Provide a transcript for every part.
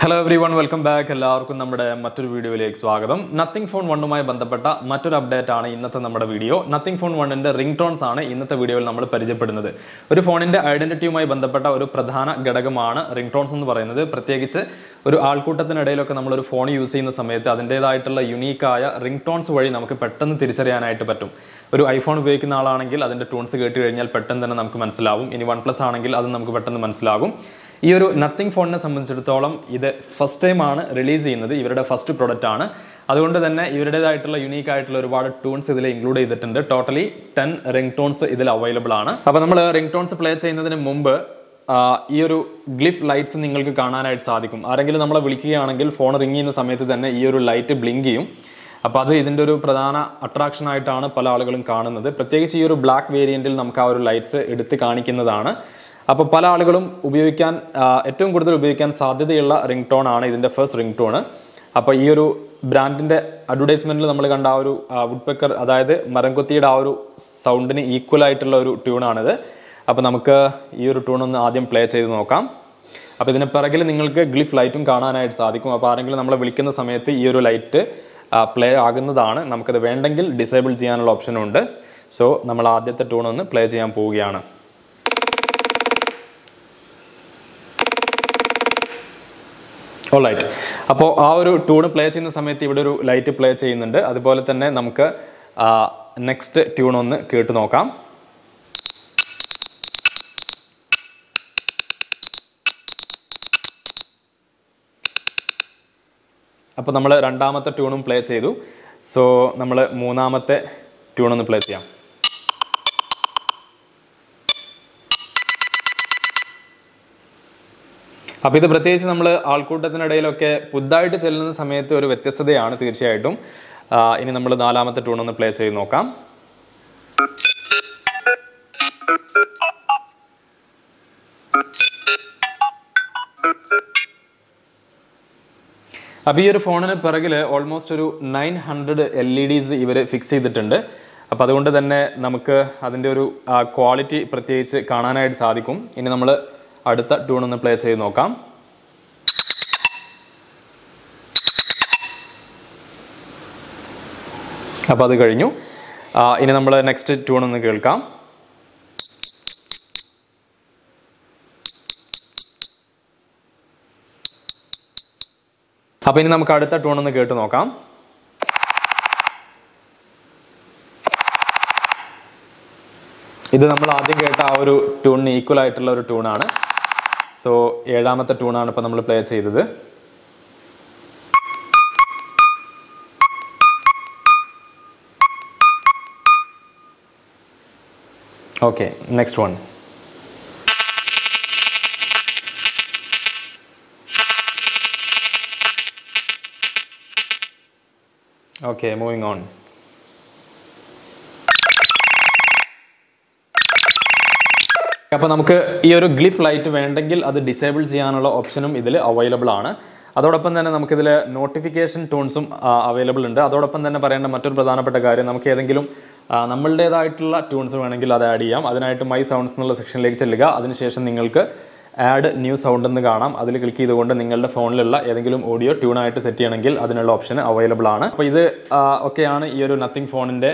hello everyone welcome back എല്ലാവർക്കും നമ്മുടെ മറ്റൊരു വീഡിയോയിലേക്ക് സ്വാഗതം നത്തിങ് ഫോൺ വണ്ണുമായി ബന്ധപ്പെട്ട മറ്റൊരു അപ്ഡേറ്റ് ആണ് ഇന്നത്തെ നമ്മുടെ വീഡിയോ നത്തിങ് ഫോൺ വണ്ണിന്റെ റിംഗ് ടോൺസ് ആണ് ഇന്നത്തെ വീഡിയോയിൽ നമ്മൾ പരിചയപ്പെടുന്നത് ഒരു ഫോണിന്റെ ഐഡന്റിറ്റിയുമായി ബന്ധപ്പെട്ട ഒരു പ്രധാന ഘടകമാണ് റിംഗ് ടോൺസ് എന്ന് പറയുന്നത് പ്രത്യേകിച്ച് ഒരു ആൾക്കൂട്ടത്തിനിടയിലൊക്കെ നമ്മൾ ഒരു ഫോൺ യൂസ് ചെയ്യുന്ന സമയത്ത് അതിൻ്റെതായിട്ടുള്ള യുണീക്കായ റിംഗ് ടോൺസ് വഴി നമുക്ക് പെട്ടെന്ന് തിരിച്ചറിയാനായിട്ട് പറ്റും ഒരു ഐഫോൺ ഉപയോഗിക്കുന്ന ആളാണെങ്കിൽ അതിന്റെ ടൂൺസ് കേട്ട് കഴിഞ്ഞാൽ പെട്ടെന്ന് തന്നെ നമുക്ക് മനസ്സിലാവും ഇനി വൺ പ്ലസ് ആണെങ്കിൽ അത് നമുക്ക് പെട്ടെന്ന് മനസ്സിലാകും ഈ ഒരു നത്തിങ് ഫോണിനെ സംബന്ധിച്ചിടത്തോളം ഇത് ഫസ്റ്റ് ടൈം ആണ് റിലീസ് ചെയ്യുന്നത് ഇവരുടെ ഫസ്റ്റ് പ്രൊഡക്റ്റ് ആണ് അതുകൊണ്ട് തന്നെ ഇവരുടേതായിട്ടുള്ള യുണീക്ക് ആയിട്ടുള്ള ഒരുപാട് ടൂൺസ് ഇതിൽ ഇൻക്ലൂഡ് ചെയ്തിട്ടുണ്ട് ടോട്ടലി ടെൻ റിംഗ് ടോൺസ് ഇതിൽ അവൈലബിൾ ആണ് അപ്പോൾ നമ്മൾ റിംഗ് ടോൺസ് പ്ലേ ചെയ്യുന്നതിന് മുമ്പ് ആ, ഈ ഒരു ഗ്ലിഫ് ലൈറ്റ്സ് നിങ്ങൾക്ക് കാണാനായിട്ട് സാധിക്കും ആരെങ്കിലും നമ്മളെ വിളിക്കുകയാണെങ്കിൽ ഫോൺ റിങ് ചെയ്യുന്ന സമയത്ത് തന്നെ ഈ ഒരു ലൈറ്റ് ബ്ലിങ്ക് ചെയ്യും അപ്പോൾ അത് ഇതിൻ്റെ ഒരു പ്രധാന അട്രാക്ഷൻ ആയിട്ടാണ് പല ആളുകളും കാണുന്നത് പ്രത്യേകിച്ച് ഈ ഒരു ബ്ലാക്ക് വേരിയന്റിൽ നമുക്ക് ആ ഒരു ലൈറ്റ്സ് എടുത്ത് കാണിക്കുന്നതാണ് അപ്പോൾ പല ആളുകളും ഉപയോഗിക്കാൻ ആ, ഏറ്റവും കൂടുതൽ ഉപയോഗിക്കാൻ സാധ്യതയുള്ള റിംഗ് ടോൺ ആണ് ഇതിൻ്റെ ഫസ്റ്റ് റിംഗ് ടോൺ അപ്പോൾ ഈ ഒരു ബ്രാൻഡിൻ്റെ അഡ്വർടൈസ്മെൻറ്റിൽ നമ്മൾ കണ്ട ആ ഒരു വുഡ്പെക്കർ അതായത് മരംകൊത്തിയുടെ ആ ഒരു സൗണ്ടിന് ഈക്വൽ ആയിട്ടുള്ള ഒരു ട്യൂണാണിത് അപ്പോൾ നമുക്ക് ഈ ഒരു ട്യൂൺ ഒന്ന് ആദ്യം പ്ലേ ചെയ്ത് നോക്കാം അപ്പോൾ ഇതിന് പിറകിൽ നിങ്ങൾക്ക് ഗ്ലിഫ് ലൈറ്റും കാണാനായിട്ട് സാധിക്കും അപ്പോൾ ആരെങ്കിലും നമ്മളെ വിളിക്കുന്ന സമയത്ത് ഈ ഒരു ലൈറ്റ് പ്ലേ ആകുന്നതാണ് നമുക്കത് വേണ്ടെങ്കിൽ ഡിസേബിൾ ചെയ്യാനുള്ള ഓപ്ഷനും ഉണ്ട് സോ നമ്മൾ ആദ്യത്തെ ട്യൂൺ ഒന്ന് പ്ലേ ചെയ്യാൻ പോവുകയാണ് ഓൾറൈറ്റ് അപ്പോൾ ആ ഒരു ട്യൂൺ പ്ലേ ചെയ്യുന്ന സമയത്ത് ഇവിടെ ഒരു ലൈറ്റ് പ്ലേ ചെയ്യുന്നുണ്ട് അതുപോലെ തന്നെ നമുക്ക് നെക്സ്റ്റ് ട്യൂൺ ഒന്ന് കേട്ട് നോക്കാം അപ്പോൾ നമ്മൾ രണ്ടാമത്തെ ട്യൂണും പ്ലേ ചെയ്തു സോ നമ്മൾ മൂന്നാമത്തെ ട്യൂൺ ഒന്ന് പ്ലേ ചെയ്യാം അപ്പോൾ ഇത് പ്രത്യേകിച്ച് നമ്മൾ ആൾക്കൂട്ടത്തിനിടയിലൊക്കെ പുതുതായിട്ട് ചെല്ലുന്ന സമയത്ത് ഒരു വ്യത്യസ്തതയാണ് തീർച്ചയായിട്ടും ആ, ഇനി നമ്മൾ നാലാമത്തെ ട്യൂൺ ഒന്ന് പ്ലേ ചെയ്ത് നോക്കാം അപ്പോൾ ഈ ഒരു ഫോണിന് പിറകിൽ ഓൾമോസ്റ്റ് ഒരു nine hundred L E Ds ഇവർ ഫിക്സ് ചെയ്തിട്ടുണ്ട് അപ്പോൾ അതുകൊണ്ട് തന്നെ നമുക്ക് അതിൻ്റെ ഒരു ക്വാളിറ്റി പ്രത്യേകിച്ച് കാണാനായിട്ട് സാധിക്കും ഇനി നമ്മൾ അടുത്ത ട്യൂൺ ഒന്ന് പ്ലേ ചെയ്ത് നോക്കാം അപ്പോൾ അത് കഴിഞ്ഞു ആ, ഇനി നമ്മൾ നെക്സ്റ്റ് ട്യൂൺ ഒന്ന് കേൾക്കാം അപ്പോൾ ഇനി നമുക്ക് അടുത്ത ട്യൂൺ ഒന്ന് കേട്ട് നോക്കാം ഇത് നമ്മൾ ആദ്യം കേട്ട ആ ഒരു ട്യൂണിന് ഈക്വൽ ആയിട്ടുള്ള ഒരു ട്യൂണാണ് സോ ഏഴാമത്തെ ട്യൂണാണ് ഇപ്പോൾ നമ്മൾ പ്ലേ ചെയ്തത് okay next one okay moving on അപ്പോൾ നമുക്ക് ഈ ഒരു ഗ്ലിഫ് ലൈറ്റ് വേണ്ടെങ്കിൽ അത് ഡിസേബിൾ ചെയ്യാനുള്ള ഓപ്ഷനും ഇതിൽ അവൈലബിൾ ആണ് അതോടൊപ്പം തന്നെ നമുക്കിതിൽ നോട്ടിഫിക്കേഷൻ ടൂൺസും അവൈലബിൾ ഉണ്ട് അതോടൊപ്പം തന്നെ പറയേണ്ട മറ്റൊരു പ്രധാനപ്പെട്ട കാര്യം നമുക്ക് ഏതെങ്കിലും ആ, നമ്മളുടേതായിട്ടുള്ള ട്യൂൺസ് വേണമെങ്കിൽ അത് ആഡ് ചെയ്യാം അതിനായിട്ട് മൈ സൗണ്ട്സ് എന്നുള്ള സെക്ഷനിലേക്ക് ചെല്ലുക അതിനുശേഷം നിങ്ങൾക്ക് ആഡ് ന്യൂ സൗണ്ട് എന്ന് കാണാം അതിൽ ക്ലിക്ക് ചെയ്തുകൊണ്ട് നിങ്ങളുടെ ഫോണിലുള്ള ഏതെങ്കിലും ഓഡിയോ ട്യൂണായിട്ട് സെറ്റ് ചെയ്യണമെങ്കിൽ അതിനുള്ള ഓപ്ഷൻ അവൈലബിൾ ആണ് അപ്പോൾ ഇത് ആ, ഒക്കെയാണ് ഈ ഒരു നത്തിങ് ഫോണിൻ്റെ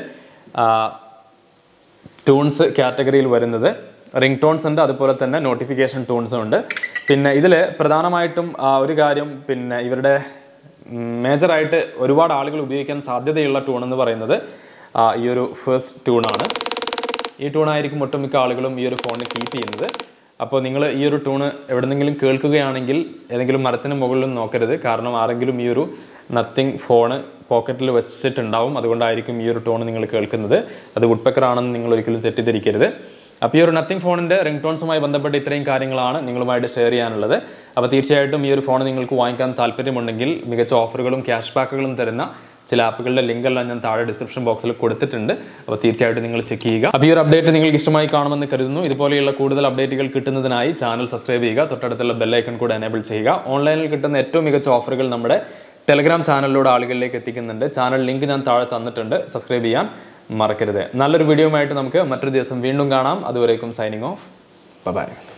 ടൂൺസ് കാറ്റഗറിയിൽ വരുന്നത് റിംഗ് ടോൺസ് ഉണ്ട് അതുപോലെ തന്നെ നോട്ടിഫിക്കേഷൻ ടൂൺസും ഉണ്ട് പിന്നെ ഇതിൽ പ്രധാനമായിട്ടും ആ, ഒരു കാര്യം പിന്നെ ഇവരുടെ മേജറായിട്ട് ഒരുപാട് ആളുകൾ ഉപയോഗിക്കാൻ സാധ്യതയുള്ള ടൂൺ എന്ന് പറയുന്നത് ആ, ഈ ഒരു ഫസ്റ്റ് ട്യൂണാണ് ഈ ട്യൂണായിരിക്കും ഒട്ടുമിക്ക ആളുകളും ഈ ഒരു ഫോണിൽ കീപ്പ് ചെയ്യുന്നത് അപ്പോൾ നിങ്ങൾ ഈ ഒരു ട്യൂണ് എവിടെന്നെങ്കിലും കേൾക്കുകയാണെങ്കിൽ ഏതെങ്കിലും മരത്തിന് മുകളിലും നോക്കരുത് കാരണം ആരെങ്കിലും ഈ ഒരു നത്തിങ് ഫോണ് പോക്കറ്റിൽ വെച്ചിട്ടുണ്ടാവും അതുകൊണ്ടായിരിക്കും ഈ ഒരു ടോൺ നിങ്ങൾ കേൾക്കുന്നത് അത് വുഡ്പെക്കർ ആണെന്ന് നിങ്ങൾ ഒരിക്കലും തെറ്റിദ്ധരിക്കരുത് അപ്പോൾ ഈ ഒരു നത്തിങ് ഫോണിൻ്റെ റിംഗ് ടോൺസുമായി ബന്ധപ്പെട്ട് ഇത്രയും കാര്യങ്ങളാണ് നിങ്ങളുമായിട്ട് ഷെയർ ചെയ്യാനുള്ളത് അപ്പോൾ തീർച്ചയായിട്ടും ഈ ഒരു ഫോൺ നിങ്ങൾക്ക് വാങ്ങിക്കാൻ താല്പര്യമുണ്ടെങ്കിൽ മികച്ച ഓഫറുകളും ക്യാഷ് ബാക്കുകളും തരുന്ന ചില ആപ്പുകളുടെ ലിങ്ക് എല്ലാം ഞാൻ താഴെ ഡിസ്ക്രിപ്ഷൻ ബോക്സിൽ കൊടുത്തിട്ടുണ്ട് അപ്പോൾ തീർച്ചയായിട്ടും നിങ്ങൾ ചെക്ക് ചെയ്യുക അപ്പോൾ ഈ ഒരു അപ്ഡേറ്റ് നിങ്ങൾക്ക് ഇഷ്ടമായി കാണുമെന്ന് കരുതുന്നു ഇതുപോലെയുള്ള കൂടുതൽ അപ്ഡേറ്റുകൾ കിട്ടുന്നതിനായി ചാനൽ സബ്സ്ക്രൈബ് ചെയ്യുക തൊട്ടടുത്തുള്ള ബെല്ലൈക്കൺ കൂടെ എനേബിൾ ചെയ്യുക ഓൺലൈനിൽ കിട്ടുന്ന ഏറ്റവും മികച്ച ഓഫറുകൾ നമ്മുടെ ടെലഗ്രാം ചാനലിലൂടെ ആളുകളിലേക്ക് എത്തിക്കുന്നുണ്ട് ചാനൽ ലിങ്ക് ഞാൻ താഴെ തന്നിട്ടുണ്ട് സബ്സ്ക്രൈബ് ചെയ്യാൻ മറക്കരുത് നല്ലൊരു വീഡിയോ ആയിട്ട് നമുക്ക് മറ്റൊരു ദിവസം വീണ്ടും കാണാം അതുവരേക്കും സൈനിങ് ഓഫ് ബൈ